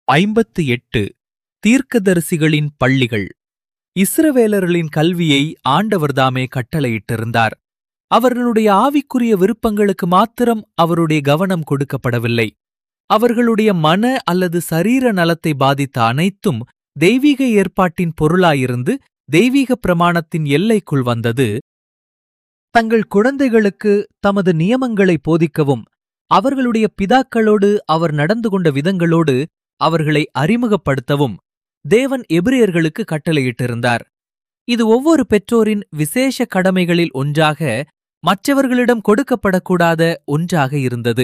ஐம்பத்து எட்டு தீர்க்கதரிசிகளின் பள்ளிகள் இஸ்ரவேலர்களின் கல்வியை ஆண்டவர்தாமே கட்டளையிட்டிருந்தார் அவர்களுடைய ஆவிக்குரிய விருப்பங்களுக்கு மாத்திரம் அவருடைய கவனம் கொடுக்கப்படவில்லை அவர்களுடைய மன அல்லது சரீர நலத்தை பாதித்த அனைத்தும் தெய்வீக ஏற்பாட்டின் பொருளாயிருந்து தெய்வீக பிரமாணத்தின் எல்லைக்குள் வந்தது தங்கள் குழந்தைகளுக்கு தமது நியமங்களை போதிக்கவும் அவர்களுடைய பிதாக்களோடு அவர் நடந்து கொண்ட விதங்களோடு அவர்களை அறிமுகப்படுத்தவும் தேவன் எபிரியர்களுக்கு கட்டளையிட்டிருந்தார் இது ஒவ்வொரு பெற்றோரின் விசேஷ கடமைகளில் ஒன்றாக மற்றவர்களிடம் கொடுக்கப்படக்கூடாத ஒன்றாக இருந்தது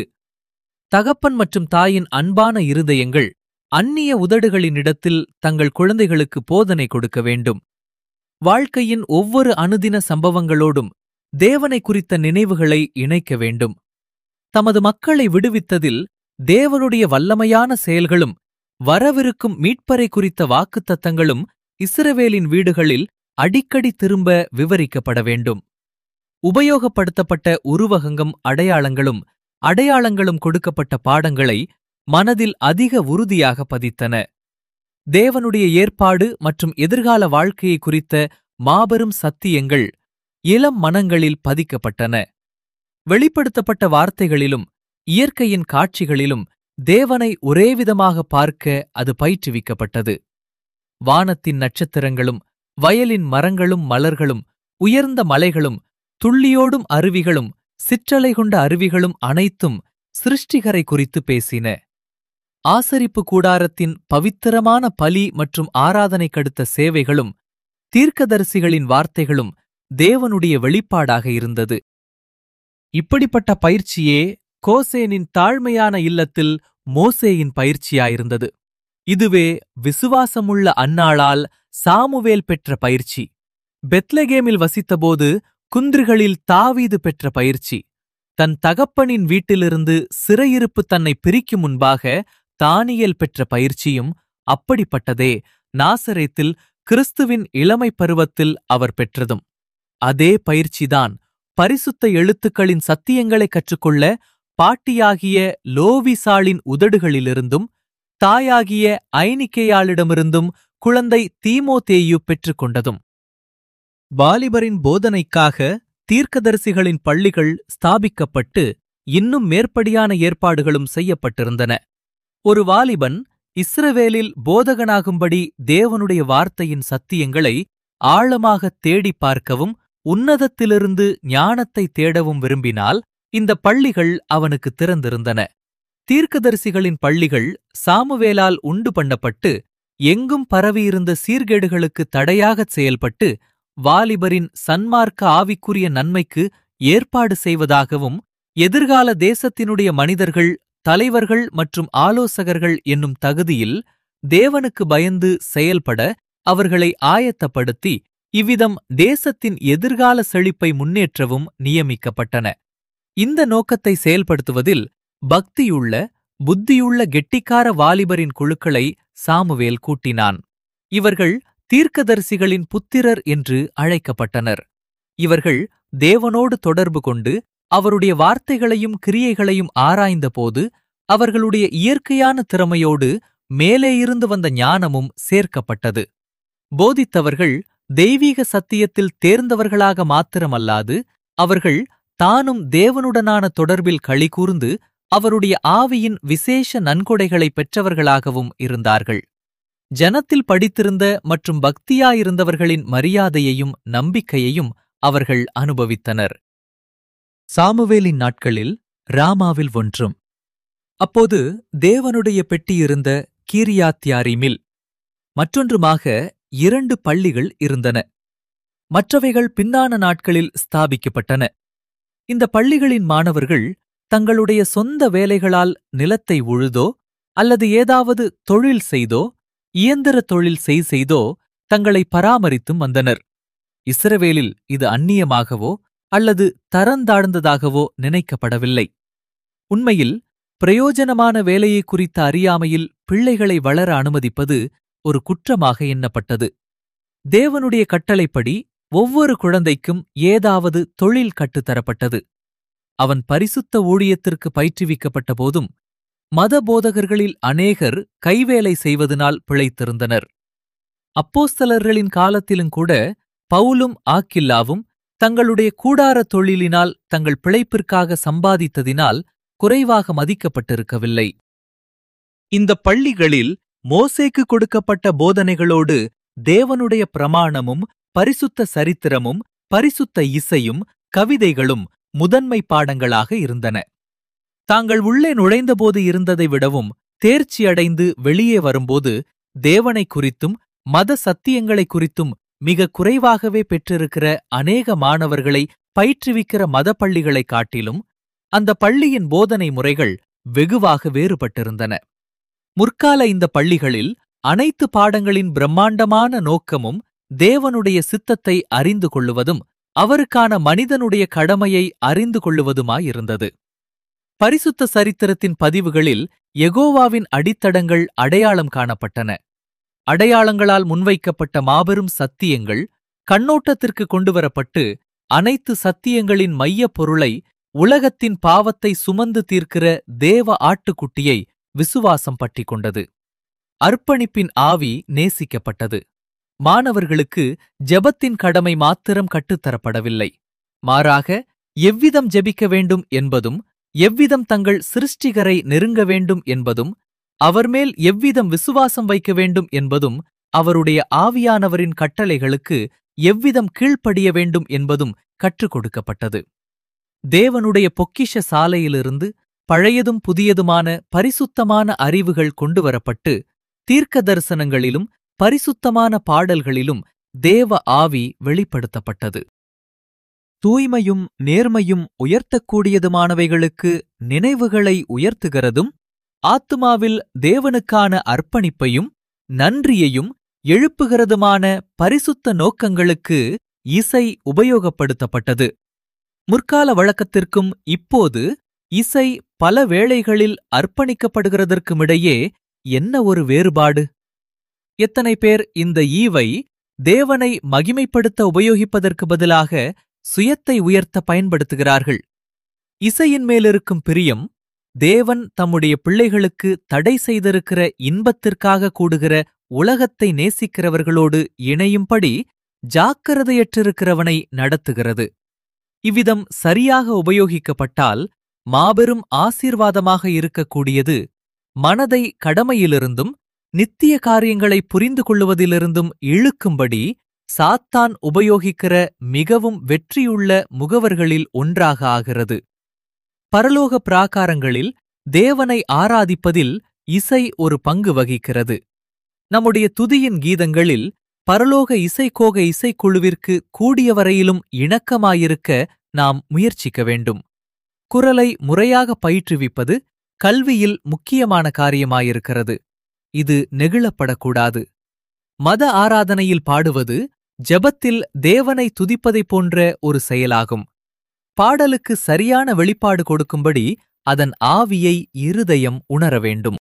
தகப்பன் மற்றும் தாயின் அன்பான இருதயங்கள் அந்நிய உதடுகளினிடத்தில் தங்கள் குழந்தைகளுக்கு போதனை கொடுக்க வேண்டும் வாழ்க்கையின் ஒவ்வொரு அனுதின சம்பவங்களோடும் தேவனை குறித்த நினைவுகளை இணைக்க வேண்டும் தமது மக்களை விடுவித்ததில் தேவனுடைய வல்லமையான செயல்களும் வரவிருக்கும் மீட்பரை குறித்த வாக்குத்தத்தங்களும் இஸ்ரவேலின் வீடுகளில் அடிக்கடி திரும்ப விவரிக்கப்பட வேண்டும் உபயோகப்படுத்தப்பட்ட உருவகங்கம் அடையாளங்களும் அடையாளங்களும் கொடுக்கப்பட்ட பாடங்களை மனதில் அதிக உறுதியாக பதித்தன தேவனுடைய ஏற்பாடு மற்றும் எதிர்கால வாழ்க்கையை குறித்த மாபெரும் சத்தியங்கள் இளம் மனங்களில் பதிக்கப்பட்டன வெளிப்படுத்தப்பட்ட வார்த்தைகளிலும் இயற்கையின் காட்சிகளிலும் தேவனை ஒரேவிதமாக பார்க்க அது பயிற்றுவிக்கப்பட்டது வானத்தின் நட்சத்திரங்களும் வயலின் மரங்களும் மலர்களும் உயர்ந்த மலைகளும் துள்ளியோடும் அருவிகளும் சிற்றலை கொண்ட அருவிகளும் அனைத்தும் சிருஷ்டிகரை குறித்து பேசின ஆசரிப்பு கூடாரத்தின் பவித்திரமான பலி மற்றும் ஆராதனை கடுத்த சேவைகளும் தீர்க்கதரிசிகளின் வார்த்தைகளும் தேவனுடைய வெளிப்பாடாக இருந்தது இப்படிப்பட்ட பயிற்சியே கோசேனின் தாழ்மையான இல்லத்தில் மோசேயின் பயிற்சியாயிருந்தது இதுவே விசுவாசமுள்ள அன்னாளால் சாமுவேல் பெற்ற பயிற்சி பெத்லகேமில் வசித்தபோது குன்றுகளில் தாவீது பெற்ற பயிற்சி தன் தகப்பனின் வீட்டிலிருந்து சிறையிருப்பு தன்னை பிரிக்கும் முன்பாக தானியல் பெற்ற பயிற்சியும் அப்படிப்பட்டதே நாசரேத்தில் கிறிஸ்துவின் இளமை பருவத்தில் அவர் பெற்றதும் அதே பயிற்சிதான் பரிசுத்த எழுத்துக்களின் சத்தியங்களை கற்றுக்கொள்ள பாட்டியாகிய லோவிசாளின் உதடுகளிலிருந்தும் தாயாகிய ஐனிக்கேயாளிடமிருந்தும் குழந்தை தீமோதேயு பெற்றுக்கொண்டதும் வாலிபரின் போதனைக்காக தீர்க்கதரிசிகளின் பள்ளிகள் ஸ்தாபிக்கப்பட்டு இன்னும் மேற்படியான ஏற்பாடுகளும் செய்யப்பட்டிருந்தன ஒரு வாலிபன் இஸ்ரவேலில் போதகனாகும்படி தேவனுடைய வார்த்தையின் சத்தியங்களை ஆழமாக தேடிப் பார்க்கவும் உன்னதத்திலிருந்து ஞானத்தை தேடவும் விரும்பினால் இந்த பள்ளிகள் அவனுக்கு திறந்திருந்தன தீர்க்கதரிசிகளின் பள்ளிகள் சாமுவேலால் உண்டு பண்ணப்பட்டு எங்கும் பரவியிருந்த சீர்கேடுகளுக்கு தடையாகச் செயல்பட்டு வாலிபரின் சன்மார்க்க ஆவிக்குரிய நன்மைக்கு ஏற்பாடு செய்வதாகவும் எதிர்கால தேசத்தினுடைய மனிதர்கள் தலைவர்கள் மற்றும் ஆலோசகர்கள் என்னும் தகுதியில் தேவனுக்கு பயந்து செயல்பட அவர்களை ஆயத்தப்படுத்தி இவ்விதம் தேசத்தின் எதிர்கால செழிப்பை முன்னேற்றவும் நியமிக்கப்பட்டன இந்த நோக்கத்தை செயல்படுத்துவதில் பக்தியுள்ள புத்தியுள்ள கெட்டிக்கார வாலிபரின் குழுக்களை சாமுவேல் கூட்டினான் இவர்கள் தீர்க்கதரிசிகளின் புத்திரர் என்று அழைக்கப்பட்டனர் இவர்கள் தேவனோடு தொடர்பு கொண்டு அவருடைய வார்த்தைகளையும் கிரியைகளையும் ஆராய்ந்தபோது அவர்களுடைய இயற்கையான திறமையோடு மேலே இருந்து வந்த ஞானமும் சேர்க்கப்பட்டது போதித்தவர்கள் தெய்வீக சத்தியத்தில் தேர்ந்தவர்களாக மாத்திரமல்லாது அவர்கள் தானும் தேவனுடனான தொடர்பில் களி கூர்ந்து அவருடைய ஆவியின் விசேஷ நன்கொடைகளை பெற்றவர்களாகவும் இருந்தார்கள் ஜனத்தில் படித்திருந்த மற்றும் பக்தியாயிருந்தவர்களின் மரியாதையையும் நம்பிக்கையையும் அவர்கள் அனுபவித்தனர் சாமுவேலின் நாட்களில் ராமாவில் ஒன்றும் அப்போது தேவனுடைய பெட்டியிருந்த கீரியாத்யாரிமில் மற்றொன்றுமாக இரண்டு பள்ளிகள் இருந்தன மற்றவைகள் பின்னான நாட்களில் ஸ்தாபிக்கப்பட்டன இந்த பள்ளிகளின் மாணவர்கள் தங்களுடைய சொந்த வேலைகளால் நிலத்தை உழுதோ அல்லது ஏதாவது தொழில் செய்தோ இயந்திர தொழில் செய் செய்தோ தங்களை பராமரித்தும் வந்தனர் இஸ்ரவேலில் இது அந்நியமாகவோ அல்லது தரந்தாழ்ந்ததாகவோ நினைக்கப்படவில்லை உண்மையில் பிரயோஜனமான வேலையை குறித்த அறியாமையில் பிள்ளைகளை வளர அனுமதிப்பது ஒரு குற்றமாக எண்ணப்பட்டது தேவனுடைய கட்டளைப்படி ஒவ்வொரு குழந்தைக்கும் ஏதாவது தொழில் கட்டுத்தரப்பட்டது அவன் பரிசுத்த ஊழியத்திற்கு பயிற்றுவிக்கப்பட்ட போதும் மத போதகர்களில் அநேகர் கைவேலை செய்வதனால் பிழைத்திருந்தனர் அப்போஸ்தலர்களின் காலத்திலும் கூட பவுலும் ஆக்கில்லாவும் தங்களுடைய கூடார தொழிலினால் தங்கள் பிழைப்பிற்காக சம்பாதித்ததினால் குறைவாக மதிக்கப்பட்டிருக்கவில்லை இந்த பள்ளிகளில் மோசேக்கு கொடுக்கப்பட்ட போதனைகளோடு தேவனுடைய பிரமாணமும் பரிசுத்த சரித்திரமும் பரிசுத்த இசையும் கவிதைகளும் முதன்மை பாடங்களாக இருந்தன தாங்கள் உள்ளே நுழைந்தபோது இருந்ததை விடவும் தேர்ச்சியடைந்து வெளியே வரும்போது தேவனை குறித்தும் மத சத்தியங்களை குறித்தும் மிக குறைவாகவே பெற்றிருக்கிற அநேக மாணவர்களை பயிற்றுவிக்கிற மத பள்ளிகளைக் காட்டிலும் அந்த பள்ளியின் போதனை முறைகள் வெகுவாக வேறுபட்டிருந்தன முற்கால இந்த பள்ளிகளில் அனைத்து பாடங்களின் பிரம்மாண்டமான நோக்கமும் தேவனுடைய சித்தத்தை அறிந்து கொள்ளுவதும் அவருக்கான மனிதனுடைய கடமையை அறிந்து கொள்ளுவதுமாயிருந்தது பரிசுத்த சரித்திரத்தின் பதிவுகளில் எகோவாவின் அடித்தடங்கள் அடையாளம் காணப்பட்டன அடையாளங்களால் முன்வைக்கப்பட்ட மாபெரும் சத்தியங்கள் கண்ணோட்டத்திற்கு கொண்டுவரப்பட்டு அனைத்து சத்தியங்களின் மையப் பொருளை உலகத்தின் பாவத்தை சுமந்து தீர்க்கிற தேவ ஆட்டுக்குட்டியை விசுவாசம் பற்றிக் கொண்டது அர்ப்பணிப்பின் ஆவி நேசிக்கப்பட்டது மாணவர்களுக்கு ஜெபத்தின் கடமை மாத்திரம் கட்டுத்தரப்படவில்லை மாறாக எவ்விதம் ஜெபிக்க வேண்டும் என்பதும் எவ்விதம் தங்கள் சிருஷ்டிகரை நெருங்க வேண்டும் என்பதும் அவர் மேல் எவ்விதம் விசுவாசம் வைக்க வேண்டும் என்பதும் அவருடைய ஆவியானவரின் கட்டளைகளுக்கு எவ்விதம் கீழ்ப்படிய வேண்டும் என்பதும் கற்றுக் கொடுக்கப்பட்டது தேவனுடைய பொக்கிஷ சாலையிலிருந்து பழையதும் புதியதுமான பரிசுத்தமான அறிவுகள் கொண்டுவரப்பட்டு தீர்க்க தரிசனங்களிலும் பரிசுத்தமான பாடல்களிலும் தேவ ஆவி வெளிப்படுத்தப்பட்டது தூய்மையும் நேர்மையும் உயர்த்தக்கூடியதுமானவைகளுக்கு நினைவுகளை உயர்த்துகிறதும் ஆத்துமாவில் தேவனுக்கான அர்ப்பணிப்பையும் நன்றியையும் எழுப்புகிறதுமான பரிசுத்த நோக்கங்களுக்கு இசை உபயோகப்படுத்தப்பட்டது முற்கால வழக்கத்திற்கும் இப்போது இசை பல வேளைகளில் அர்ப்பணிக்கப்படுகிறதற்குமிடையே என்ன ஒரு வேறுபாடு எத்தனை பேர் இந்த ஈவை தேவனை மகிமைப்படுத்த உபயோகிப்பதற்கு பதிலாக சுயத்தை உயர்த்த பயன்படுத்துகிறார்கள் இசையின் மேலிருக்கும் பிரியம் தேவன் தம்முடைய பிள்ளைகளுக்கு தடை செய்திருக்கிற இன்பத்திற்காக கூடுகிற உலகத்தை நேசிக்கிறவர்களோடு இணையும்படி ஜாக்கிரதையற்றிருக்கிறவனை நடத்துகிறது இவ்விதம் சரியாக உபயோகிக்கப்பட்டால் மாபெரும் ஆசீர்வாதமாக இருக்கக்கூடியது மனதை கடமையிலிருந்தும் நித்திய காரியங்களை புரிந்து கொள்ளுவதிலிருந்தும் இழுக்கும்படி சாத்தான் உபயோகிக்கிற மிகவும் வெற்றியுள்ள முகவர்களில் ஒன்றாக ஆகிறது பரலோக பிராகாரங்களில் தேவனை ஆராதிப்பதில் இசை ஒரு பங்கு வகிக்கிறது நம்முடைய துதியின் கீதங்களில் பரலோக இசைக்கோக இசைக்குழுவிற்கு கூடியவரையிலும் இணக்கமாயிருக்க நாம் முயற்சிக்க வேண்டும் குரலை முறையாக பயிற்றுவிப்பது கல்வியில் முக்கியமான காரியமாயிருக்கிறது இது நெகிழப்படக்கூடாது மத ஆராதனையில் பாடுவது ஜெபத்தில் தேவனை துதிப்பதைப் போன்ற ஒரு செயலாகும் பாடலுக்கு சரியான வெளிப்பாடு கொடுக்கும்படி அதன் ஆவியை இருதயம் உணர வேண்டும்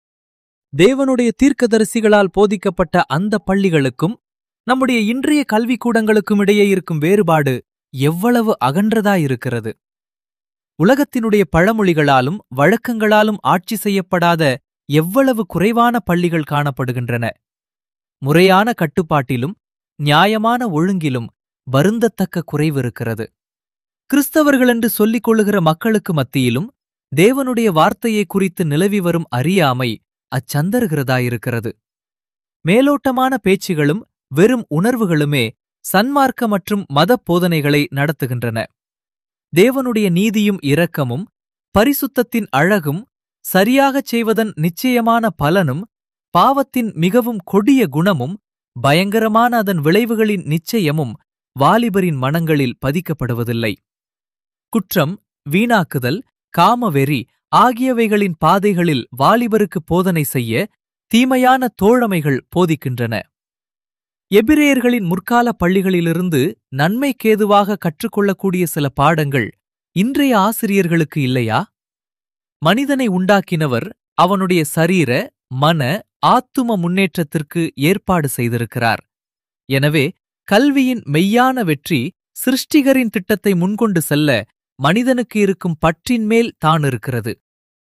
தேவனுடைய தீர்க்கதரிசிகளால் போதிக்கப்பட்ட அந்த பள்ளிகளுக்கும் நம்முடைய இன்றைய கல்விக்கூடங்களுக்கும் இடையே இருக்கும் வேறுபாடு எவ்வளவு அகன்றதாயிருக்கிறது உலகத்தினுடைய பழமொழிகளாலும் வழக்கங்களாலும் ஆட்சி செய்யப்படாத எவ்வளவு குறைவான பள்ளிகள் காணப்படுகின்றன முறையான கட்டுப்பாட்டிலும் நியாயமான ஒழுங்கிலும் வருந்தத்தக்க குறைவிருக்கிறது கிறிஸ்தவர்களென்று சொல்லிக் கொள்ளுகிற மக்களுக்கு மத்தியிலும் தேவனுடைய வார்த்தையை குறித்து நிலவி வரும் அறியாமை அச்சந்தருகிறதாயிருக்கிறது மேலோட்டமான பேச்சுகளும் வெறும் உணர்வுகளுமே சன்மார்க்க மற்றும் மத போதனைகளை நடத்துகின்றன தேவனுடைய நீதியும் இரக்கமும் பரிசுத்தத்தின் அழகும் சரியாகச் செய்வதன் நிச்சயமான பலனும் பாவத்தின் மிகவும் கொடிய குணமும் பயங்கரமான அதன் விளைவுகளின் நிச்சயமும் வாலிபரின் மனங்களில் பதிக்கப்படுவதில்லை குற்றம் வீணாக்குதல் காமவெறி ஆகியவைகளின் பாதைகளில் வாலிபருக்கு போதனை செய்ய தீமையான தோழமைகள் போதிக்கின்றன எபிரேயர்களின் முற்கால பள்ளிகளிலிருந்து நன்மைக்கேதுவாக கற்றுக்கொள்ளக்கூடிய சில பாடங்கள் இன்றைய ஆசிரியர்களுக்கு இல்லையா மனிதனை உண்டாக்கினவர் அவனுடைய சரீர மன ஆத்தும முன்னேற்றத்திற்கு ஏற்பாடு செய்திருக்கிறார் எனவே கல்வியின் மெய்யான வெற்றி சிருஷ்டிகரின் திட்டத்தை முன்கொண்டு செல்ல மனிதனுக்கு இருக்கும் பற்றின் மேல் தான் இருக்கிறது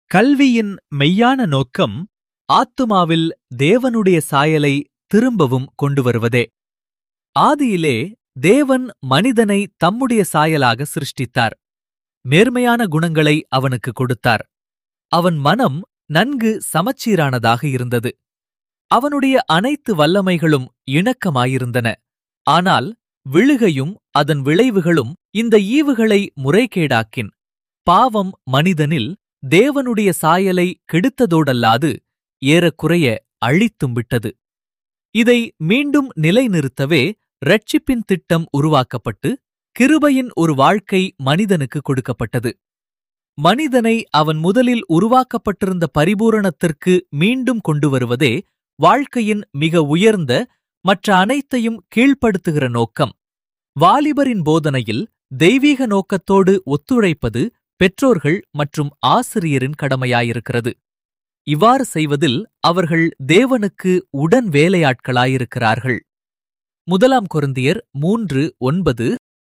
கல்வியின் மெய்யான நோக்கம் ஆத்துமாவில் தேவனுடைய சாயலை திரும்பவும் கொண்டு வருவதே ஆதியிலே தேவன் மனிதனை தம்முடைய சாயலாக சிருஷ்டித்தார் மேர்மையான குணங்களை அவனுக்கு கொடுத்தார் அவன் மனம் நன்கு சமச்சீரானதாக இருந்தது அவனுடைய அனைத்து வல்லமைகளும் இணக்கமாயிருந்தன ஆனால் விழுகையும் அதன் விளைவுகளும் இந்த ஈவுகளை முறைகேடாக்கின் பாவம் மனிதனில் தேவனுடைய சாயலை கெடுத்ததோடல்லாது ஏறக்குறைய அழித்தும் விட்டது இதை மீண்டும் நிலைநிறுத்தவே ரட்சிப்பின் திட்டம் உருவாக்கப்பட்டு கிருபையின் ஒரு வாழ்க்கை மனிதனுக்கு கொடுக்கப்பட்டது மனிதனை அவன் முதலில் உருவாக்கப்பட்டிருந்த பரிபூரணத்திற்கு மீண்டும் கொண்டு வருவதே வாழ்க்கையின் மிக உயர்ந்த மற்ற அனைத்தையும் கீழ்ப்படுத்துகிற நோக்கம் வாலிபரின் போதனையில் தெய்வீக நோக்கத்தோடு ஒத்துழைப்பது பெற்றோர்கள் மற்றும் ஆசிரியரின் கடமையாயிருக்கிறது இவ்வாறு செய்வதில் அவர்கள் தேவனுக்கு உடன் வேலையாட்களாயிருக்கிறார்கள் முதலாம் கொருந்தியர் மூன்று ஒன்பது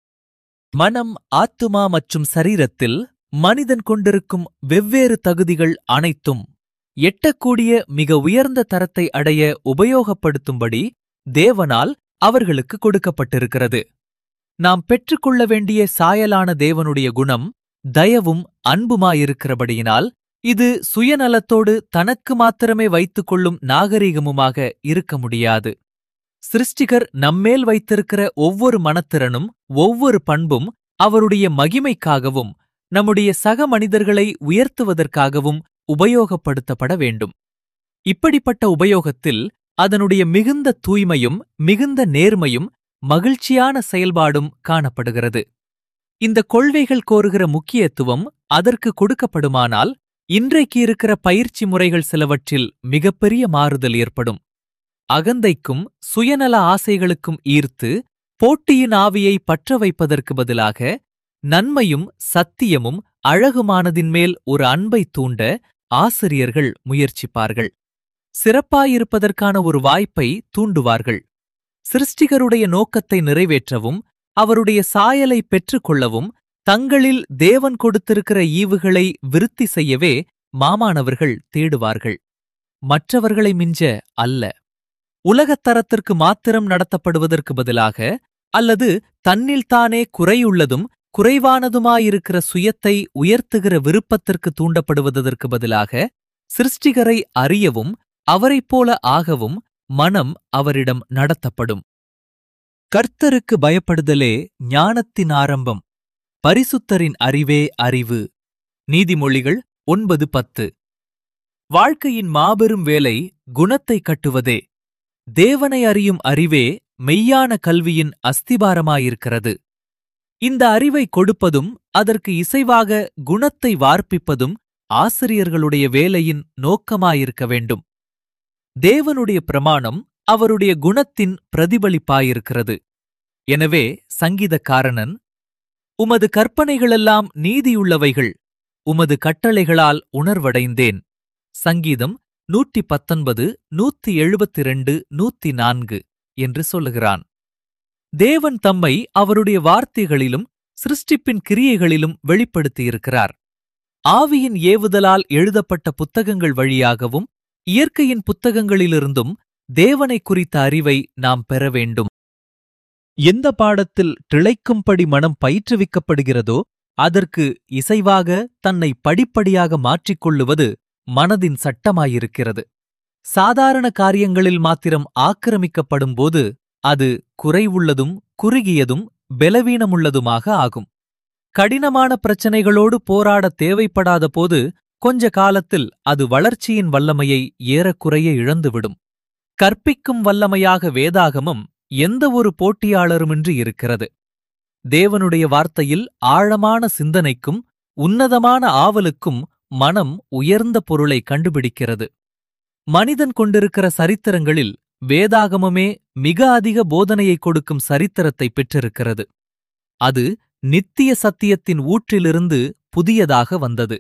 மனம் ஆத்துமா மற்றும் சரீரத்தில் மனிதன் கொண்டிருக்கும் வெவ்வேறு தகுதிகள் அனைத்தும் எட்டக்கூடிய மிக உயர்ந்த தரத்தை அடைய உபயோகப்படுத்தும்படி தேவனால் அவர்களுக்கு கொடுக்கப்பட்டிருக்கிறது நாம் பெற்றுக்கொள்ள வேண்டிய சாயலான தேவனுடைய குணம் தயவும் அன்புமாயிருக்கிறபடியினால் இது சுயநலத்தோடு தனக்கு மாத்திரமே வைத்துக் கொள்ளும் நாகரிகமுமாக இருக்க முடியாது சிருஷ்டிகர் நம்மேல் வைத்திருக்கிற ஒவ்வொரு மனத்திறனும் ஒவ்வொரு பண்பும் அவருடைய மகிமைக்காகவும் நம்முடைய சக மனிதர்களை உயர்த்துவதற்காகவும் உபயோகப்படுத்தப்பட வேண்டும் இப்படிப்பட்ட உபயோகத்தில் அதனுடைய மிகுந்த தூய்மையும் மிகுந்த நேர்மையும் மகிழ்ச்சியான செயல்பாடும் காணப்படுகிறது இந்த கொள்கைகள் கோருகிற முக்கியத்துவம் அதற்கு கொடுக்கப்படுமானால் இன்றைக்கு இருக்கிற பயிற்சி முறைகள் சிலவற்றில் மிகப்பெரிய மாறுதல் ஏற்படும் அகந்தைக்கும் சுயநல ஆசைகளுக்கும் ஈர்த்து போட்டியின் ஆவியை பற்ற வைப்பதற்கு பதிலாக நன்மையும் சத்தியமும் அழகுமானதின் மேல் ஒரு அன்பை தூண்ட ஆசிரியர்கள் முயற்சிப்பார்கள் சிறப்பாயிருப்பதற்கான ஒரு வாய்ப்பை தூண்டுவார்கள் சிருஷ்டிகருடைய நோக்கத்தை நிறைவேற்றவும் அவருடைய சாயலை பெற்றுக்கொள்ளவும் தங்களில் தேவன் கொடுத்திருக்கிற ஈவுகளை விருத்தி செய்யவே மாமானவர்கள் தேடுவார்கள் மற்றவர்களை மிஞ்ச அல்ல உலகத் தரத்திற்கு மாத்திரம் நடத்தப்படுவதற்கு பதிலாக அல்லது தன்னில்தானே குறையுள்ளதும் குறைவானதுமாயிருக்கிற சுயத்தை உயர்த்துகிற விருப்பத்திற்கு தூண்டப்படுவதற்கு பதிலாக சிருஷ்டிகரை அறியவும் அவரைப் போல ஆகவும் மனம் அவரிடம் நடத்தப்படும் கர்த்தருக்கு பயப்படுதலே ஞானத்தின் ஆரம்பம் பரிசுத்தரின் அறிவே அறிவு நீதிமொழிகள் ஒன்பது பத்து வாழ்க்கையின் மாபெரும் வேலை குணத்தை கட்டுவதே தேவனை அறியும் அறிவே மெய்யான கல்வியின் அஸ்திபாரமாயிருக்கிறது இந்த அறிவை கொடுப்பதும் அதற்கு இசைவாக குணத்தை வார்ப்பிப்பதும் ஆசிரியர்களுடைய வேலையின் நோக்கமாயிருக்க வேண்டும் தேவனுடைய பிரமாணம் அவருடைய குணத்தின் பிரதிபலிப்பாயிருக்கிறது எனவே சங்கீதக்காரனன் உமது கற்பனைகளெல்லாம் நீதியுள்ளவைகள் உமது கட்டளைகளால் உணர்வடைந்தேன் சங்கீதம் நூற்றி பத்தொன்பது நூத்தி எழுபத்திரண்டு நூத்தி நான்கு என்று சொல்லுகிறான் தேவன் தம்மை அவருடைய வார்த்தைகளிலும் சிருஷ்டிப்பின் கிரியைகளிலும் வெளிப்படுத்தியிருக்கிறார் ஆவியின் ஏவுதலால் எழுதப்பட்ட புத்தகங்கள் வழியாகவும் இயற்கையின் புத்தகங்களிலிருந்தும் தேவனை குறித்த அறிவை நாம் பெற வேண்டும் எந்த பாடத்தில் திளைக்கும்படி மனம் பயிற்றுவிக்கப்படுகிறதோ அதற்கு இசைவாக தன்னை படிப்படியாக மாற்றிக்கொள்ளுவது மனதின் சட்டமாயிருக்கிறது சாதாரண காரியங்களில் மாத்திரம் ஆக்கிரமிக்கப்படும்போது அது குறைவுள்ளதும் குறுகியதும் பலவீனமுள்ளதுமாக ஆகும் கடினமான பிரச்சனைகளோடு போராட தேவைப்படாத போது கொஞ்ச காலத்தில் அது வளர்ச்சியின் வல்லமையை ஏறக்குறைய இழந்துவிடும் கற்பிக்கும் வல்லமையாக வேதாகமம் எந்த ஒரு போட்டியாளருமின்றி இருக்கிறது தேவனுடைய வார்த்தையில் ஆழமான சிந்தனைக்கும் உன்னதமான ஆவலுக்கும் மனம் உயர்ந்த பொருளை கண்டுபிடிக்கிறது மனிதன் கொண்டிருக்கிற சரித்திரங்களில் வேதாகமமே மிக அதிக போதனையை கொடுக்கும் சரித்திரத்தை பெற்றிருக்கிறது அது நித்திய சத்தியத்தின் ஊற்றிலிருந்து புதியதாக வந்தது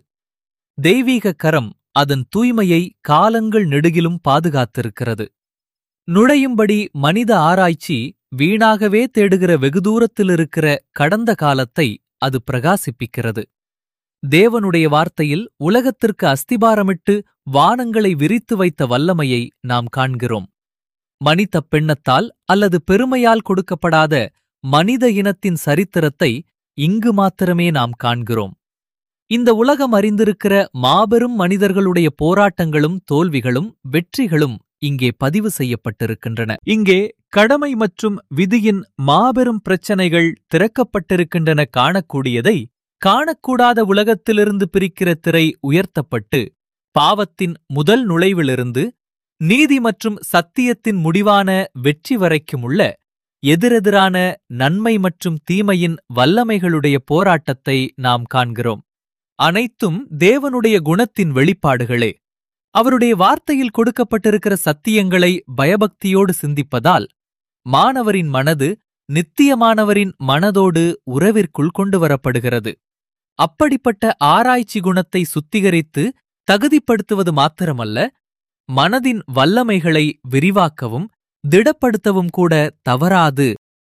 தெய்வீக கரம் அதன் தூய்மையை காலங்கள் நெடுகிலும் பாதுகாத்திருக்கிறது நுழையும்படி மனித ஆராய்ச்சி வீணாகவே தேடுகிற வெகு தூரத்திலிருக்கிற கடந்த காலத்தை அது பிரகாசிப்பிக்கிறது தேவனுடைய வார்த்தையில் உலகத்திற்கு அஸ்திபாரமிட்டு வானங்களை விரித்து வைத்த வல்லமையை நாம் காண்கிறோம் மனித பெண்ணத்தால் அல்லது பெருமையால் கொடுக்கப்படாத மனித இனத்தின் சரித்திரத்தை இங்கு மாத்திரமே நாம் காண்கிறோம் இந்த உலகம் அறிந்திருக்கிற மாபெரும் மனிதர்களுடைய போராட்டங்களும் தோல்விகளும் வெற்றிகளும் இங்கே பதிவு செய்யப்பட்டிருக்கின்றன இங்கே கடமை மற்றும் விதியின் மாபெரும் பிரச்சனைகள் திறக்கப்பட்டிருக்கின்றன காணக்கூடியதை காணக்கூடாத உலகத்திலிருந்து பிரிக்கிற திரை உயர்த்தப்பட்டு பாவத்தின் முதல் நுழைவிலிருந்து நீதி மற்றும் சத்தியத்தின் முடிவான வெற்றி வரைக்கும் உள்ள எதிரெதிரான நன்மை மற்றும் தீமையின் வல்லமைகளுடைய போராட்டத்தை நாம் காண்கிறோம் அனைத்தும் தேவனுடைய குணத்தின் வெளிப்பாடுகளே அவருடைய வார்த்தையில் கொடுக்கப்பட்டிருக்கிற சத்தியங்களை பயபக்தியோடு சிந்திப்பதால் மாணவரின் மனது நித்தியமானவரின் மனதோடு உறவிற்குள் கொண்டு வரப்படுகிறது அப்படிப்பட்ட ஆராய்ச்சி குணத்தை சுத்திகரித்து தகுதிப்படுத்துவது மாத்திரமல்ல மனதின் வல்லமைகளை விரிவாக்கவும் திடப்படுத்தவும் கூட தவறாது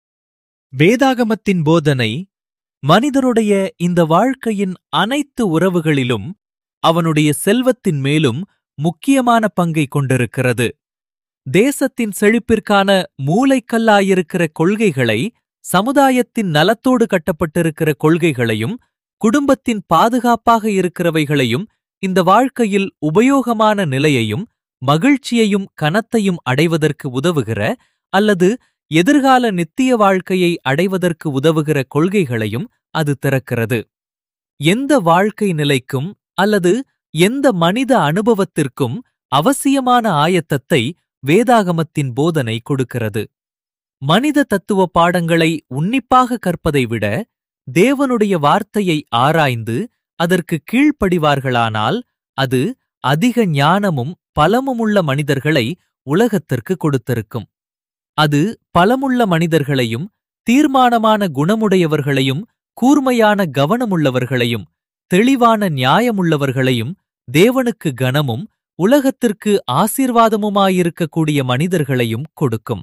வேதாகமத்தின் போதனை மனிதருடைய இந்த வாழ்க்கையின் அனைத்து உறவுகளிலும் அவனுடைய செல்வத்தின் மேலும் முக்கியமான பங்கை கொண்டிருக்கிறது தேசத்தின் செழிப்பிற்கான மூளைக்கல்லாயிருக்கிற கொள்கைகளை சமுதாயத்தின் நலத்தோடு கட்டப்பட்டிருக்கிற கொள்கைகளையும் குடும்பத்தின் பாதுகாப்பாக இருக்கிறவைகளையும் இந்த வாழ்க்கையில் உபயோகமான நிலையையும் மகிழ்ச்சியையும் கனத்தையும் அடைவதற்கு உதவுகிற அல்லது எதிர்கால நித்திய வாழ்க்கையை அடைவதற்கு உதவுகிற கொள்கைகளையும் அது திறக்கிறது எந்த வாழ்க்கை நிலைக்கும் அல்லது எந்த மனித அனுபவத்திற்கும் அவசியமான ஆயத்தத்தை வேதாகமத்தின் போதனை கொடுக்கிறது மனித தத்துவ பாடங்களை உன்னிப்பாக கற்பதை விட தேவனுடைய வார்த்தையை ஆராய்ந்து அதற்கு கீழ்ப்படிவார்களானால் அது அதிக ஞானமும் பலமுமுள்ள மனிதர்களை உலகத்திற்கு கொடுத்திருக்கும் அது பலமுள்ள மனிதர்களையும் தீர்மானமான குணமுடையவர்களையும் கூர்மையான கவனமுள்ளவர்களையும் தெளிவான நியாயமுள்ளவர்களையும் தேவனுக்கு கனமும் உலகத்திற்கு ஆசீர்வாதமுமாயிருக்கக்கூடிய மனிதர்களையும் கொடுக்கும்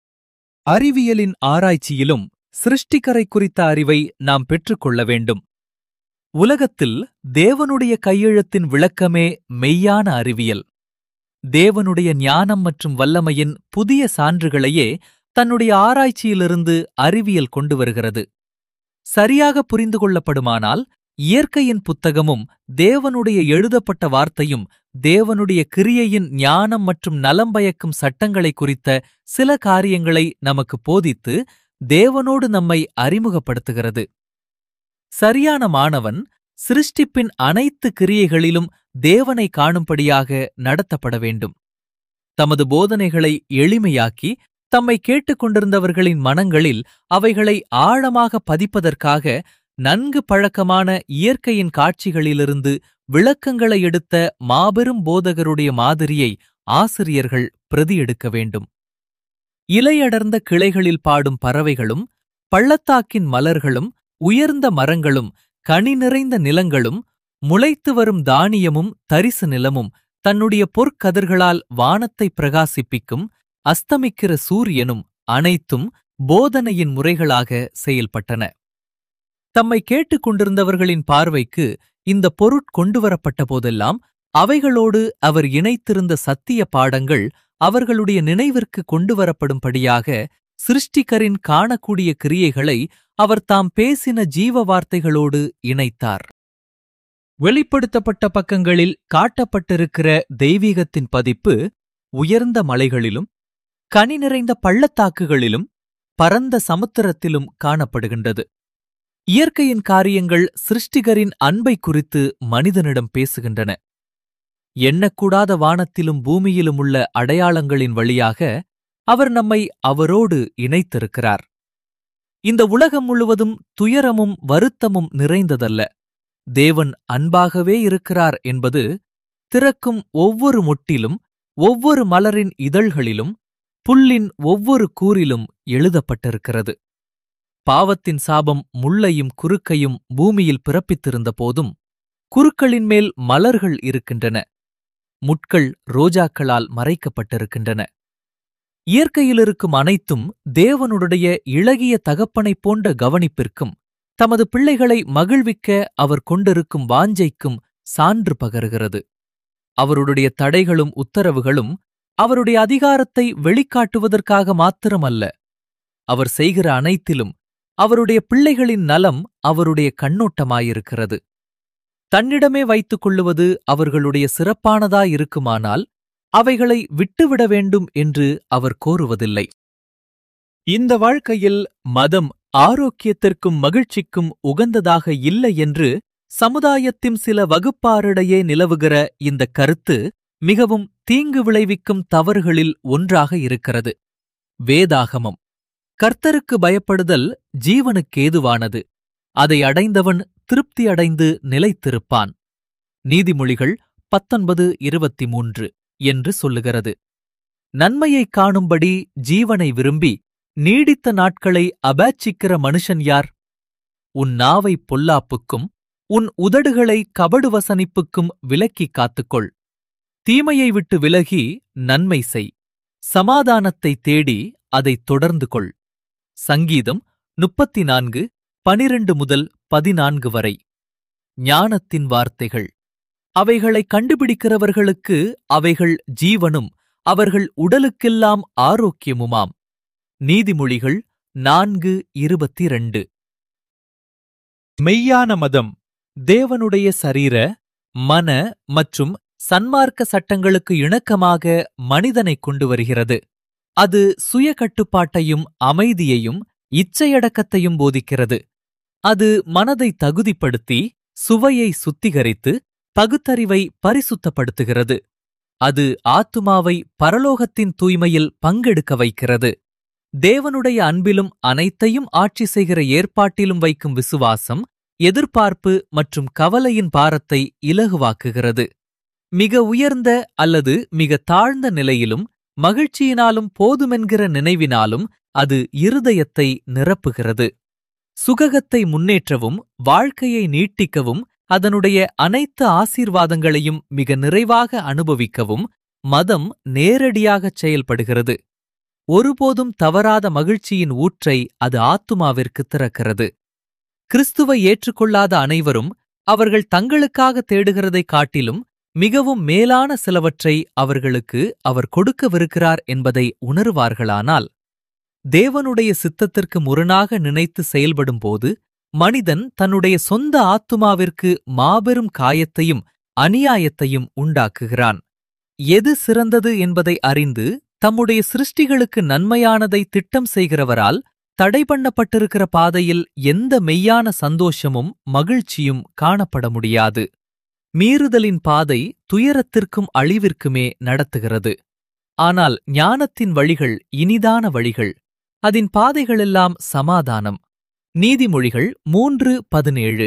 அறிவியலின் ஆராய்ச்சியிலும் சிருஷ்டிகரை குறித்த அறிவை நாம் பெற்றுக்கொள்ள வேண்டும் உலகத்தில் தேவனுடைய கையெழுத்தின் விளக்கமே மெய்யான அறிவியல் தேவனுடைய ஞானம் மற்றும் வல்லமையின் புதிய சான்றுகளையே தன்னுடைய ஆராய்ச்சியிலிருந்து அறிவியல் கொண்டு வருகிறது சரியாக புரிந்து கொள்ளப்படுமானால் இயற்கையின் புத்தகமும் தேவனுடைய எழுதப்பட்ட வார்த்தையும் தேவனுடைய கிரியையின் ஞானம் மற்றும் நலம் பயக்கும் சட்டங்களை குறித்த சில காரியங்களை நமக்கு போதித்து தேவனோடு நம்மை அறிமுகப்படுத்துகிறது சரியான மாணவன் சிருஷ்டிப்பின் அனைத்து கிரியைகளிலும் தேவனை காணும்படியாக நடத்தப்பட வேண்டும் தமது போதனைகளை எளிமையாக்கி தம்மை கேட்டுக்கொண்டிருந்தவர்களின் மனங்களில் அவைகளை ஆழமாக பதிப்பதற்காக நன்கு பழக்கமான இயற்கையின் காட்சிகளிலிருந்து விளக்கங்களை எடுத்த மாபெரும் போதகருடைய மாதிரியை ஆசிரியர்கள் பிரதியெடுக்க வேண்டும் இலையடர்ந்த கிளைகளில் பாடும் பறவைகளும் பள்ளத்தாக்கின் மலர்களும் உயர்ந்த மரங்களும் கனி நிறைந்த நிலங்களும் முளைத்து வரும் தானியமும் தரிசு நிலமும் தன்னுடைய பொற்கதிர்களால் வானத்தை பிரகாசிப்பிக்கும் அஸ்தமிக்கிற சூரியனும் அனைத்தும் போதனையின் முறைகளாக செயல்பட்டன தம்மை கேட்டுக் கொண்டிருந்தவர்களின் பார்வைக்கு இந்த பொருட் கொண்டுவரப்பட்ட போதெல்லாம் அவைகளோடு அவர் இணைத்திருந்த சத்திய பாடங்கள் அவர்களுடைய நினைவிற்கு கொண்டுவரப்படும்படியாக சிருஷ்டிகரின் காணக்கூடிய கிரியைகளை அவர் தாம் பேசின ஜீவ வார்த்தைகளோடு இணைத்தார் வெளிப்படுத்தப்பட்ட பக்கங்களில் காட்டப்பட்டிருக்கிற தெய்வீகத்தின் பதிப்பு உயர்ந்த மலைகளிலும் கனி நிறைந்த பள்ளத்தாக்குகளிலும் பரந்த சமுத்திரத்திலும் காணப்படுகின்றது இயற்கையின் காரியங்கள் சிருஷ்டிகரின் அன்பை குறித்து மனிதனிடம் பேசுகின்றன எண்ணக்கூடாத வானத்திலும் பூமியிலும் உள்ள அடையாளங்களின் வழியாக அவர் நம்மை அவரோடு இணைத்திருக்கிறார் இந்த உலகம் முழுவதும் துயரமும் வருத்தமும் நிறைந்ததல்ல தேவன் அன்பாகவே இருக்கிறார் என்பது திறக்கும் ஒவ்வொரு முட்டிலும் ஒவ்வொரு மலரின் இதழ்களிலும் புல்லின் ஒவ்வொரு கூறிலும் எழுதப்பட்டிருக்கிறது பாவத்தின் சாபம் முள்ளையும் குறுக்கையும் பூமியில் பிறப்பித்திருந்த போதும் குறுக்களின் மேல் மலர்கள் இருக்கின்றன முட்கள் ரோஜாக்களால் மறைக்கப்பட்டிருக்கின்றன இயற்கையிலிருக்கும் அனைத்தும் தேவனுடைய இளகிய தகப்பனைப் போன்ற கவனிப்பிற்கும் தமது பிள்ளைகளை மகிழ்விக்க அவர் கொண்டிருக்கும் வாஞ்சைக்கும் சான்று பகருகிறது அவருடைய தடைகளும் உத்தரவுகளும் அவருடைய அதிகாரத்தை வெளிக்காட்டுவதற்காக மாத்திரமல்ல அவர் செய்கிற அனைத்திலும் அவருடைய பிள்ளைகளின் நலம் அவருடைய கண்ணோட்டமாயிருக்கிறது தன்னிடமே வைத்துக் கொள்ளுவது அவர்களுடைய சிறப்பானதாயிருக்குமானால் அவைகளை விட்டுவிட வேண்டும் என்று அவர் கோருவதில்லை இந்த வாழ்க்கையில் மதம் ஆரோக்கியத்திற்கும் மகிழ்ச்சிக்கும் உகந்ததாக இல்லை என்று சமுதாயத்தின் சில வகுப்பாரிடையே நிலவுகிற இந்த கருத்து மிகவும் தீங்கு விளைவிக்கும் தவறுகளில் ஒன்றாக இருக்கிறது வேதாகமம் கர்த்தருக்கு பயப்படுதல் ஜீவனுக்கேதுவானது அதை அடைந்தவன் திருப்தி அடைந்து நிலைத்திருப்பான் நீதிமொழிகள் பத்தொன்பது இருபத்தி மூன்று என்று சொல்லுகிறது நன்மையைக் காணும்படி ஜீவனை விரும்பி நீடித்த நாட்களை அபாட்சிக்கிற மனுஷன் யார் உன் நாவை பொல்லாப்புக்கும் உன் உதடுகளை கபடு வசனிப்புக்கும் விலக்கிக் காத்துக்கொள் தீமையை விட்டு விலகி நன்மை செய் சமாதானத்தை தேடி அதைத் தொடர்ந்து கொள் சங்கீதம் முப்பத்தி நான்கு பனிரண்டு முதல் பதினான்கு வரை ஞானத்தின் வார்த்தைகள் அவைகளை கண்டுபிடிக்கிறவர்களுக்கு அவைகள் ஜீவனும் அவர்கள் உடலுக்கெல்லாம் ஆரோக்கியமுமாம் நீதிமொழிகள் நான்கு இருபத்தி ரெண்டு மெய்யான மதம் தேவனுடைய சரீர மன மற்றும் சன்மார்க்க சட்டங்களுக்கு இணக்கமாக மனிதனை கொண்டு வருகிறது அது சுய கட்டுப்பாட்டையும் அமைதியையும் இச்சையடக்கத்தையும் போதிக்கிறது அது மனதை தகுதிப்படுத்தி சுவையை சுத்திகரித்து பகுத்தறிவை பரிசுத்தப்படுத்துகிறது அது ஆத்துமாவை பரலோகத்தின் தூய்மையில் பங்கெடுக்க வைக்கிறது தேவனுடைய அன்பிலும் அனைத்தையும் ஆட்சி செய்கிற ஏற்பாட்டிலும் வைக்கும் விசுவாசம் எதிர்பார்ப்பு மற்றும் கவலையின் பாரத்தை இலகுவாக்குகிறது மிக உயர்ந்த அல்லது மிக தாழ்ந்த நிலையிலும் மகிழ்ச்சியினாலும் போதுமென்கிற நினைவினாலும் அது இருதயத்தை நிரப்புகிறது சுககத்தை முன்னேற்றவும் வாழ்க்கையை நீட்டிக்கவும் அதனுடைய அனைத்து ஆசீர்வாதங்களையும் மிக நிறைவாக அனுபவிக்கவும் மதம் நேரடியாகச் செயல்படுகிறது ஒருபோதும் தவறாத மகிழ்ச்சியின் ஊற்றை அது ஆத்துமாவிற்கு திறக்கிறது கிறிஸ்துவை ஏற்றுக்கொள்ளாத அனைவரும் அவர்கள் தங்களுக்காக தேடுகிறதைக் காட்டிலும் மிகவும் மேலான சிலவற்றை அவர்களுக்கு அவர் கொடுக்கவிருக்கிறார் என்பதை உணருவார்களானால் தேவனுடைய சித்தத்திற்கு முரணாக நினைத்து செயல்படும்போது மனிதன் தன்னுடைய சொந்த ஆத்துமாவிற்கு மாபெரும் காயத்தையும் அநியாயத்தையும் உண்டாக்குகிறான் எது சிறந்தது என்பதை அறிந்து தம்முடைய சிருஷ்டிகளுக்கு நன்மையானதை திட்டம் செய்கிறவரால் தடை பண்ணப்பட்டிருக்கிற பாதையில் எந்த மெய்யான சந்தோஷமும் மகிழ்ச்சியும் காணப்பட முடியாது மீறுதலின் பாதை துயரத்திற்கும் அழிவிற்குமே நடத்துகிறது ஆனால் ஞானத்தின் வழிகள் இனிதான வழிகள் அதன் பாதைகளெல்லாம் சமாதானம் நீதிமொழிகள் மூன்று பதினேழு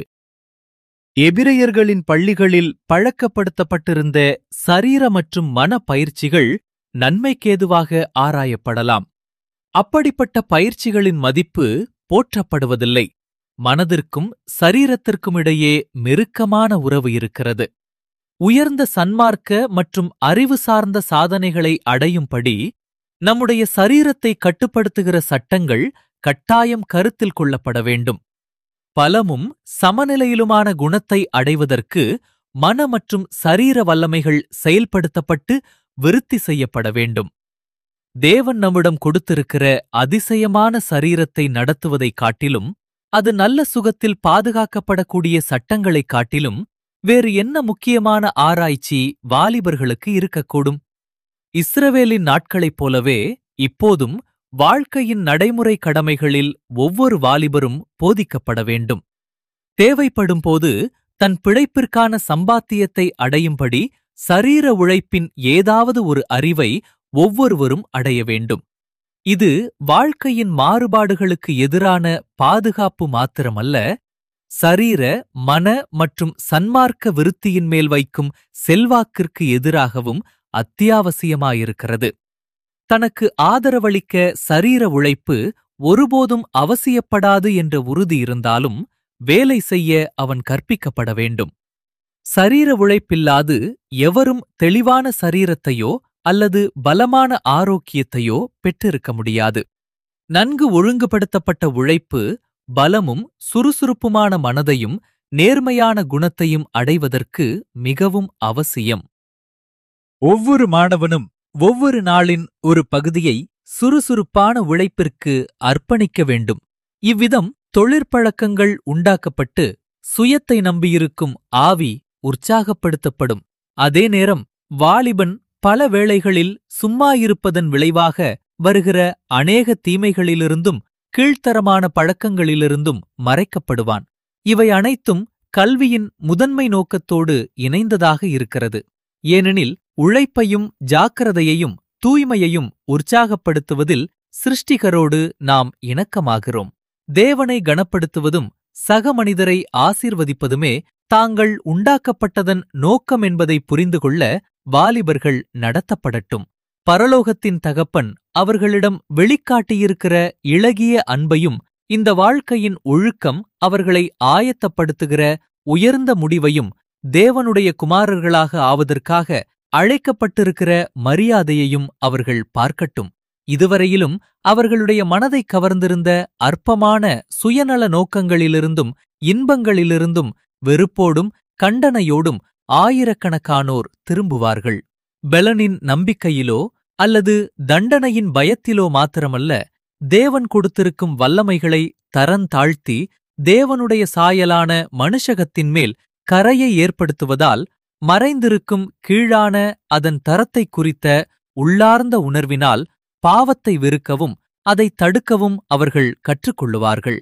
எபிரெயர்களின் பள்ளிகளில் பழக்கப்படுத்தப்பட்டிருந்த சரீர மற்றும் மன பயிற்சிகள் நன்மைக்கேதுவாக ஆராயப்படலாம் அப்படிப்பட்ட பயிற்சிகளின் மதிப்பு போற்றப்படுவதில்லை மனதிற்கும் சரீரத்திற்கும் இடையே மெருக்கமான உறவு இருக்கிறது உயர்ந்த சன்மார்க்க மற்றும் அறிவு சார்ந்த சாதனைகளை அடையும்படி நம்முடைய சரீரத்தை கட்டுப்படுத்துகிற சட்டங்கள் கட்டாயம் கருத்தில் கொள்ளப்பட வேண்டும் பலமும் சமநிலையிலுமான குணத்தை அடைவதற்கு மன மற்றும் சரீர வல்லமைகள் செயல்படுத்தப்பட்டு விருத்தி செய்யப்பட வேண்டும் தேவன் நம்மிடம் கொடுத்திருக்கிற அதிசயமான சரீரத்தை நடத்துவதைக் காட்டிலும் அது நல்ல சுகத்தில் பாதுகாக்கப்படக்கூடிய சட்டங்களைக் காட்டிலும் வேறு என்ன முக்கியமான ஆராய்ச்சி வாலிபர்களுக்கு இருக்கக்கூடும் இஸ்ரவேலின் நாட்களைப் போலவே இப்போதும் வாழ்க்கையின் நடைமுறை கடமைகளில் ஒவ்வொரு வாலிபரும் போதிக்கப்பட வேண்டும் தேவைப்படும்போது தன் பிழைப்பிற்கான சம்பாத்தியத்தை அடையும்படி சரீர உழைப்பின் ஏதாவது ஒரு அறிவை ஒவ்வொருவரும் அடைய வேண்டும் இது வாழ்க்கையின் மாறுபாடுகளுக்கு எதிரான பாதுகாப்பு மாத்திரமல்ல சரீர மன மற்றும் சன்மார்க்க விருத்தியின் மேல் வைக்கும் செல்வாக்கிற்கு எதிராகவும் அத்தியாவசியமாயிருக்கிறது தனக்கு ஆதரவளிக்க சரீர உழைப்பு ஒருபோதும் அவசியப்படாது என்ற உறுதி இருந்தாலும் வேலை செய்ய அவன் கற்பிக்கப்பட வேண்டும் சரீர உழைப்பில்லாது எவரும் தெளிவான சரீரத்தையோ அல்லது பலமான ஆரோக்கியத்தையோ பெற்றிருக்க முடியாது நன்கு ஒழுங்குபடுத்தப்பட்ட உழைப்பு பலமும் சுறுசுறுப்புமான மனதையும் நேர்மையான குணத்தையும் அடைவதற்கு மிகவும் அவசியம் ஒவ்வொரு மாணவனும் ஒவ்வொரு நாளின் ஒரு பகுதியை சுறுசுறுப்பான உழைப்பிற்கு அர்ப்பணிக்க வேண்டும் இவ்விதம் தொழிற்பழக்கங்கள் உண்டாக்கப்பட்டு சுயத்தை நம்பியிருக்கும் ஆவி உற்சாகப்படுத்தப்படும் அதே நேரம் வாலிபன் பல வேளைகளில் சும்மாயிருப்பதன் விளைவாக வருகிற அநேக தீமைகளிலிருந்தும் கீழ்த்தரமான பழக்கங்களிலிருந்தும் மறைக்கப்படுவான் இவை அனைத்தும் கல்வியின் முதன்மை நோக்கத்தோடு இணைந்ததாக இருக்கிறது ஏனெனில் உழைப்பையும் ஜாக்கிரதையையும் தூய்மையையும் உற்சாகப்படுத்துவதில் சிருஷ்டிகரோடு நாம் இணக்கமாகிறோம் தேவனை கனப்படுத்துவதும் சக மனிதரை ஆசீர்வதிப்பதுமே தாங்கள் உண்டாக்கப்பட்டதன் நோக்கம் என்பதை புரிந்து கொள்ள வாலிபர்கள் நடத்தப்படட்டும் பரலோகத்தின் தகப்பன் அவர்களிடம் வெளிக்காட்டியிருக்கிற இளகிய அன்பையும் இந்த வாழ்க்கையின் ஒழுக்கம் அவர்களை ஆயத்தப்படுத்துகிற உயர்ந்த முடிவையும் தேவனுடைய குமாரர்களாக ஆவதற்காக அழைக்கப்பட்டிருக்கிற மரியாதையையும் அவர்கள் பார்க்கட்டும் இதுவரையிலும் அவர்களுடைய மனதை கவர்ந்திருந்த அற்பமான சுயநல நோக்கங்களிலிருந்தும் இன்பங்களிலிருந்தும் வெறுப்போடும் கண்டனையோடும் ஆயிரக்கணக்கானோர் திரும்புவார்கள் பெலனின் நம்பிக்கையிலோ அல்லது தண்டனையின் பயத்திலோ மாத்திரமல்ல தேவன் கொடுத்திருக்கும் வல்லமைகளை தரந்தாழ்த்தி தேவனுடைய சாயலான மனுஷகத்தின் மேல் கரையை ஏற்படுத்துவதால் மறைந்திருக்கும் கீழான அதன் தரத்தை குறித்த உள்ளார்ந்த உணர்வினால் பாவத்தை வெறுக்கவும் அதை தடுக்கவும் அவர்கள் கற்றுக்கொள்ளுவார்கள்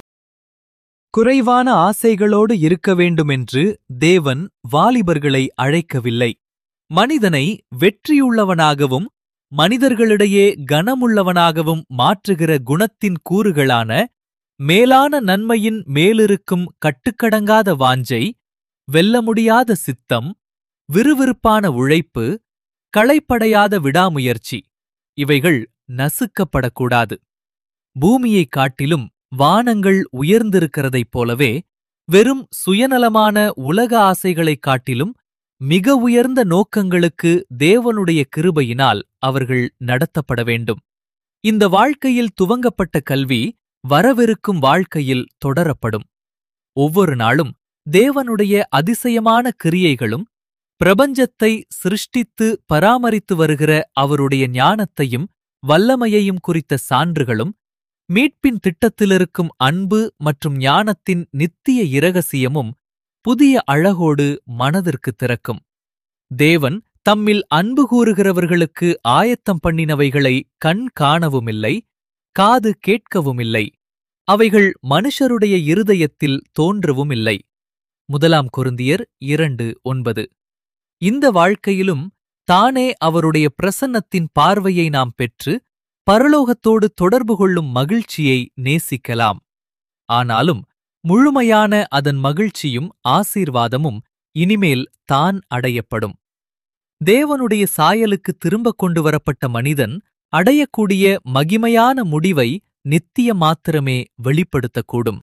குறைவான ஆசைகளோடு இருக்க வேண்டுமென்று தேவன் வாலிபர்களை அழைக்கவில்லை மனிதனை வெற்றியுள்ளவனாகவும் மனிதர்களிடையே கனமுள்ளவனாகவும் மாற்றுகிற குணத்தின் கூறுகளான மேலான நன்மையின் மேலிருக்கும் கட்டுக்கடங்காத வாஞ்சை வெல்ல முடியாத சித்தம் விறுவிறுப்பான உழைப்பு களைப்படையாத விடாமுயற்சி இவைகள் நசுக்கப்படக்கூடாது பூமியைக் காட்டிலும் வானங்கள் உயர்ந்திருக்கிறதைப் போலவே வெறும் சுயநலமான உலக ஆசைகளைக் காட்டிலும் மிக உயர்ந்த நோக்கங்களுக்கு தேவனுடைய கிருபையினால் அவர்கள் நடத்தப்பட வேண்டும் இந்த வாழ்க்கையில் துவங்கப்பட்ட கல்வி வரவிருக்கும் வாழ்க்கையில் தொடரப்படும் ஒவ்வொரு நாளும் தேவனுடைய அதிசயமான கிரியைகளும் பிரபஞ்சத்தை சிருஷ்டித்து பராமரித்து வருகிற அவருடைய ஞானத்தையும் வல்லமையையும் குறித்த சான்றுகளும் மீட்பின் திட்டத்திலிருக்கும் அன்பு மற்றும் ஞானத்தின் நித்திய இரகசியமும் புதிய அழகோடு மனதிற்கு திறக்கும் தேவன் தம்மில் அன்பு கூறுகிறவர்களுக்கு ஆயத்தம் பண்ணினவைகளை கண் காணவுமில்லை காது கேட்கவுமில்லை அவைகள் மனுஷருடைய இருதயத்தில் தோன்றவுமில்லை முதலாம் கொருந்தியர் இரண்டு ஒன்பது இந்த வாழ்க்கையிலும் தானே அவருடைய பிரசன்னத்தின் பார்வையை நாம் பெற்று பரலோகத்தோடு தொடர்பு கொள்ளும் மகிழ்ச்சியை நேசிக்கலாம் ஆனாலும் முழுமையான அதன் மகிழ்ச்சியும் ஆசீர்வாதமும் இனிமேல் தான் அடையப்படும் தேவனுடைய சாயலுக்கு திரும்பக் கொண்டு வரப்பட்ட மனிதன் அடையக்கூடிய மகிமையான முடிவை நித்திய மாத்திரமே வெளிப்படுத்தக்கூடும்